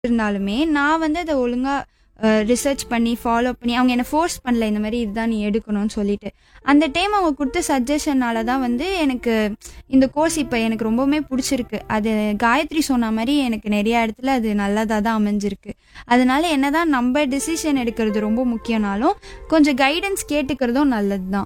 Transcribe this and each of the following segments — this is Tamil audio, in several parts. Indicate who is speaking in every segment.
Speaker 1: இருந்தாலுமே நான் வந்து அதை ஒழுங்கா ரிசர்ச் பண்ணி ஃபாலோ பண்ணி அவங்க என்னை ஃபோர்ஸ் பண்ணல இந்த மாதிரி இதுதான் நீ எடுக்கணும்னு சொல்லிட்டு அந்த டைம் அவங்க கொடுத்த சஜஷனால தான் வந்து எனக்கு இந்த கோர்ஸ் இப்போ எனக்கு ரொம்பவுமே பிடிச்சிருக்கு அது காயத்ரி சொன்ன மாதிரி எனக்கு நிறைய இடத்துல அது நல்லதாக தான் அமைஞ்சிருக்கு அதனால என்னதான் நம்ம டிசிஷன் எடுக்கிறது ரொம்ப முக்கியம்னாலும் கொஞ்சம் கைடன்ஸ் கேட்டுக்கிறதும் நல்லது தான்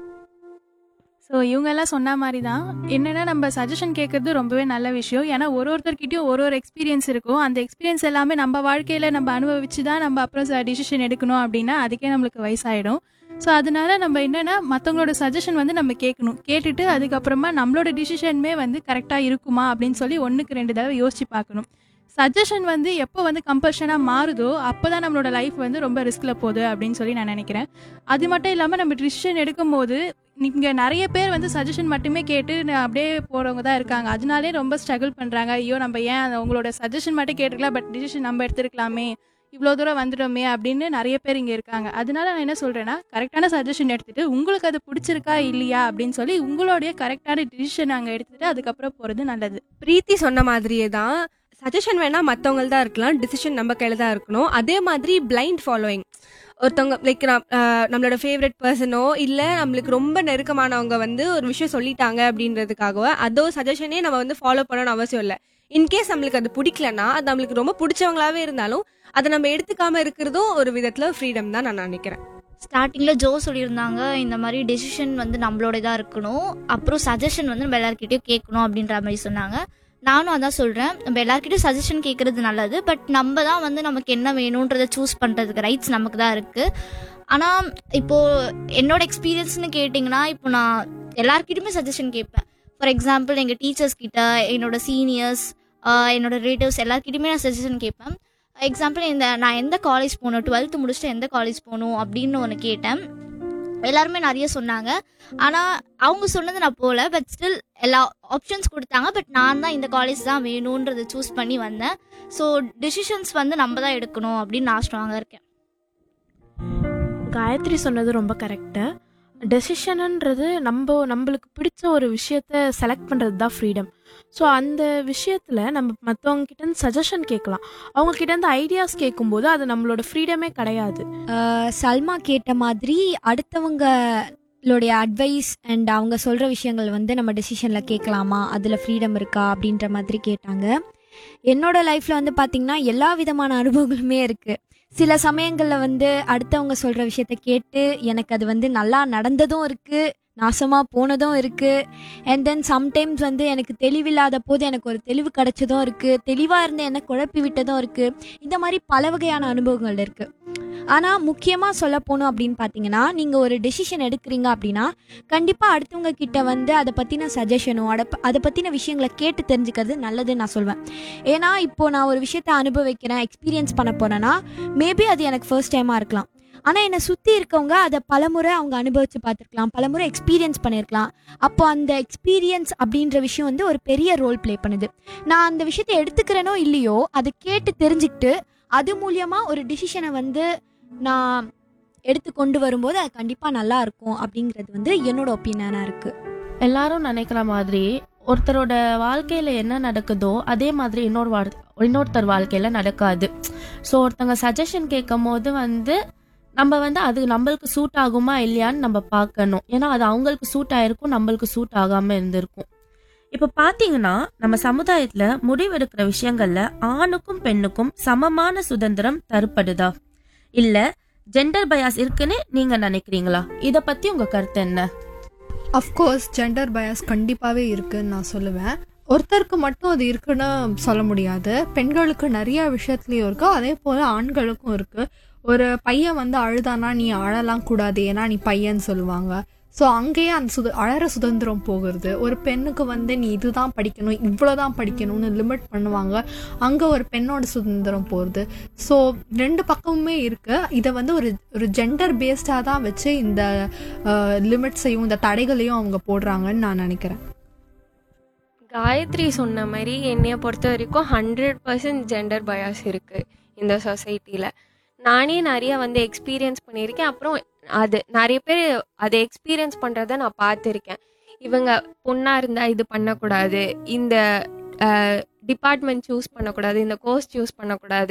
Speaker 2: ஸோ இவங்கெல்லாம் சொன்ன மாதிரி தான் என்னென்னா நம்ம சஜஷன் கேட்குறது ரொம்பவே நல்ல விஷயம் ஏன்னா ஒரு ஒருத்தர்கிட்டயும் ஒரு ஒரு எக்ஸ்பீரியன்ஸ் இருக்கும் அந்த எக்ஸ்பீரியன்ஸ் எல்லாமே நம்ம வாழ்க்கையில் நம்ம அனுபவிச்சு தான் நம்ம அப்புறம் டிசிஷன் எடுக்கணும் அப்படின்னா அதுக்கே நம்மளுக்கு வயசாயிடும் ஸோ அதனால நம்ம என்னென்னா மற்றவங்களோட சஜஷன் வந்து நம்ம கேட்கணும் கேட்டுட்டு அதுக்கப்புறமா நம்மளோட டிசிஷனுமே வந்து கரெக்டாக இருக்குமா அப்படின்னு சொல்லி ஒன்றுக்கு ரெண்டு தடவை யோசிச்சு பார்க்கணும் சஜஷன் வந்து எப்போ வந்து கம்பல்ஷனாக மாறுதோ அப்போ தான் நம்மளோட லைஃப் வந்து ரொம்ப ரிஸ்கில் போகுது அப்படின்னு சொல்லி நான் நினைக்கிறேன் அது மட்டும் இல்லாமல் நம்ம டிசிஷன் எடுக்கும்போது இங்கே நிறைய பேர் வந்து சஜஷன் மட்டுமே கேட்டு ந- அப்படியே போகிறவங்க தான் இருக்காங்க அதனாலே ரொம்ப ஸ்ட்ரகிள் பண்ணுறாங்க ஐயோ நம்ம ஏன் அந்த உங்களோட சஜஷன் மட்டும் கேட்டுக்கலாம் பட் டிசிஷன் நம்ம எடுத்துருக்கலாமே இவ்வளோ தூரம் வந்துட்டோமே அப்படின்னு நிறைய பேர் இங்கே இருக்காங்க அதனால நான் என்ன சொல்கிறேன்னா கரெக்டான சஜஷன் எடுத்துட்டு உங்களுக்கு அது பிடிச்சிருக்கா இல்லையா அப்படின்னு சொல்லி உங்களுடைய கரெக்டான டிசிஷன் அங்கே எடுத்துட்டு அதுக்கப்புறம் போகிறது நல்லது
Speaker 3: பிரீத்தி சொன்ன மாதிரியே தான் சஜஷன் வேணா மற்றவங்க தான் இருக்கலாம் டிசிஷன் நம்ம கையில தான் இருக்கணும் அதே மாதிரி பிளைண்ட் ஃபாலோயிங் ஒருத்தவங்க லைக் நம்மளோட ஃபேவரட் பர்சனோ இல்லை நம்மளுக்கு ரொம்ப நெருக்கமானவங்க வந்து ஒரு விஷயம் சொல்லிட்டாங்க அப்படின்றதுக்காகவோ அதோ சஜஷனே நம்ம வந்து ஃபாலோ பண்ணணும்னு அவசியம் இல்லை இன்கேஸ் நம்மளுக்கு அது பிடிக்கலனா அது நம்மளுக்கு ரொம்ப பிடிச்சவங்களாவே இருந்தாலும் அதை நம்ம எடுத்துக்காம இருக்கிறதும் ஒரு விதத்துல ஃப்ரீடம் தான் நான் நினைக்கிறேன்
Speaker 4: ஸ்டார்டிங்கில் ஜோ சொல்லியிருந்தாங்க இந்த மாதிரி டெசிஷன் வந்து நம்மளோட தான் இருக்கணும் அப்புறம் சஜஷன் வந்து நம்ம எல்லாருக்கிட்டையும் கேட்கணும் அப்படின்ற மாதிரி சொன்னாங்க நானும் அதான் சொல்கிறேன் நம்ம எல்லாருக்கிட்டையும் சஜஷன் கேட்குறது நல்லது பட் நம்ம தான் வந்து நமக்கு என்ன வேணுன்றதை சூஸ் பண்ணுறதுக்கு ரைட்ஸ் நமக்கு தான் இருக்குது ஆனால் இப்போது என்னோட எக்ஸ்பீரியன்ஸ்னு கேட்டிங்கன்னா இப்போ நான் எல்லாருக்கிட்டையுமே சஜஷன் கேட்பேன் ஃபார் எக்ஸாம்பிள் எங்கள் டீச்சர்ஸ் கிட்ட என்னோட சீனியர்ஸ் என்னோட ரிலேட்டிவ்ஸ் எல்லாருக்கிட்டையுமே நான் சஜஷன் கேட்பேன் எக்ஸாம்பிள் இந்த நான் எந்த காலேஜ் போகணும் டுவெல்த்து முடிச்சுட்டு எந்த காலேஜ் போகணும் அப்படின்னு ஒன்று கேட்டேன் எல்லாருமே நிறைய சொன்னாங்க ஆனால் அவங்க சொன்னது நான் போகல பட் ஸ்டில் எல்லா ஆப்ஷன்ஸ் கொடுத்தாங்க பட் நான் தான் இந்த காலேஜ் தான் வேணுன்றதை சூஸ் பண்ணி வந்தேன் ஸோ டிசிஷன்ஸ் வந்து நம்ம தான் எடுக்கணும் அப்படின்னு நான் ஸ்ட்ராங்காக இருக்கேன்
Speaker 5: காயத்ரி சொன்னது ரொம்ப கரெக்டு டெசிஷனுன்றது நம்ம நம்மளுக்கு பிடிச்ச ஒரு விஷயத்த செலக்ட் பண்ணுறது தான் ஃப்ரீடம் ஸோ அந்த விஷயத்தில் நம்ம மற்றவங்க கிட்டேருந்து சஜஷன் கேட்கலாம் அவங்க கிட்டேருந்து ஐடியாஸ் கேட்கும்போது அது நம்மளோட ஃப்ரீடமே கிடையாது
Speaker 6: ஆஹ் சல்மா கேட்ட மாதிரி அடுத்தவங்களுடைய அட்வைஸ் அண்ட் அவங்க சொல்கிற விஷயங்கள் வந்து நம்ம டெசிஷனில் கேட்கலாமா அதில் ஃப்ரீடம் இருக்கா அப்படின்ற மாதிரி கேட்டாங்க என்னோட லைஃப்பில் வந்து பார்த்திங்கன்னா எல்லா விதமான அனுபவங்களுமே இருக்குது சில சமயங்களில் வந்து அடுத்தவங்க சொல்கிற விஷயத்த கேட்டு எனக்கு அது வந்து நல்லா நடந்ததும் இருக்குது நாசமாக போனதும் இருக்குது அண்ட் தென் சம்டைம்ஸ் வந்து எனக்கு தெளிவில்லாத போது எனக்கு ஒரு தெளிவு கிடைச்சதும் இருக்குது தெளிவாக இருந்து என்ன குழப்பி விட்டதும் இருக்குது இந்த மாதிரி பல வகையான அனுபவங்கள் இருக்குது ஆனால் முக்கியமாக சொல்ல போகணும் அப்படின்னு பார்த்தீங்கன்னா நீங்கள் ஒரு டெசிஷன் எடுக்கிறீங்க அப்படின்னா கண்டிப்பாக அடுத்தவங்க கிட்ட வந்து அதை பற்றின சஜஷனோ அதை ப- அதை பற்றின விஷயங்களை கேட்டு தெரிஞ்சுக்கிறது நல்லதுன்னு நான் சொல்வேன் ஏன்னா இப்போது நான் ஒரு விஷயத்தை அனுபவிக்கிறேன் எக்ஸ்பீரியன்ஸ் பண்ண போகிறேன்னா மேபி அது எனக்கு ஃபர்ஸ்ட் டைமாக இருக்கலாம் ஆனால் என்னை சுற்றி இருக்கவங்க அதை பலமுறை அவங்க அனுபவித்து பார்த்துருக்கலாம் பலமுறை எக்ஸ்பீரியன்ஸ் பண்ணியிருக்கலாம் அப்போ அந்த எக்ஸ்பீரியன்ஸ் அப்படின்ற விஷயம் வந்து ஒரு பெரிய ரோல் ப்ளே பண்ணுது நான் அந்த விஷயத்தை எடுத்துக்கிறேனோ இல்லையோ அதை கேட்டு தெரிஞ்சுக்கிட்டு அது மூலியமாக ஒரு டிசிஷனை வந்து நான் எடுத்து கொண்டு வரும்போது அது கண்டிப்பாக நல்லா இருக்கும் அப்படிங்கிறது வந்து என்னோட ஒப்பீனியனாக இருக்குது
Speaker 5: எல்லாரும் நினைக்கிற மாதிரி ஒருத்தரோட வாழ்க்கையில் என்ன நடக்குதோ அதே மாதிரி இன்னொரு வாழ் இன்னொருத்தர் வாழ்க்கையில் நடக்காது ஸோ ஒருத்தங்க சஜஷன் கேட்கும் போது வந்து நம்ம வந்து அது நம்மளுக்கு சூட் ஆகுமா இல்லையான்னு நம்ம பார்க்கணும் ஏன்னா அது அவங்களுக்கு சூட் ஆயிருக்கும் நம்மளுக்கு சூட் ஆகாமல் இருந்திருக்கும் இப்போ பார்த்தீங்கன்னா நம்ம சமுதாயத்தில் முடிவெடுக்கிற விஷயங்கள்ல ஆணுக்கும் பெண்ணுக்கும் சமமான சுதந்திரம் தரப்படுதா இல்லை ஜெண்டர் பயாஸ் இருக்குன்னு நீங்க நினைக்கிறீங்களா இதை பத்தி உங்க கருத்து என்ன
Speaker 7: அஃப்கோர்ஸ் ஜெண்டர் பயாஸ் கண்டிப்பாகவே இருக்குன்னு நான் சொல்லுவேன் ஒருத்தருக்கு மட்டும் அது இருக்குன்னு சொல்ல முடியாது பெண்களுக்கு நிறைய விஷயத்துலையும் இருக்கு அதே போல் ஆண்களுக்கும் இருக்கு ஒரு பையன் வந்து அழுதானா நீ அழலாம் கூடாது ஏன்னா நீ பையன் சொல்லுவாங்க ஸோ அங்கேயே அந்த சுத அழற சுதந்திரம் போகிறது ஒரு பெண்ணுக்கு வந்து நீ இதுதான் படிக்கணும் இவ்வளோதான் படிக்கணும்னு லிமிட் பண்ணுவாங்க அங்கே ஒரு பெண்ணோட சுதந்திரம் போகிறது ஸோ ரெண்டு பக்கமுமே இருக்கு இதை வந்து ஒரு ஒரு ஜெண்டர் பேஸ்டாக தான் வச்சு இந்த லிமிட்ஸையும் இந்த தடைகளையும் அவங்க போடுறாங்கன்னு நான் நினைக்கிறேன்
Speaker 8: காயத்ரி சொன்ன மாதிரி என்னைய பொறுத்த வரைக்கும் ஹண்ட்ரட் பர்சன்ட் ஜெண்டர் பயாஸ் இருக்குது இந்த சொசைட்டியில் நானே நிறைய வந்து எக்ஸ்பீரியன்ஸ் பண்ணியிருக்கேன் அப்புறம் அது நிறைய பேர் அதை எக்ஸ்பீரியன்ஸ் பண்ணுறத நான் பார்த்துருக்கேன் இவங்க பொண்ணாக இருந்தால் இது பண்ணக்கூடாது இந்த டிபார்ட்மெண்ட் சூஸ் பண்ணக்கூடாது இந்த கோர்ஸ் சூஸ் பண்ணக்கூடாது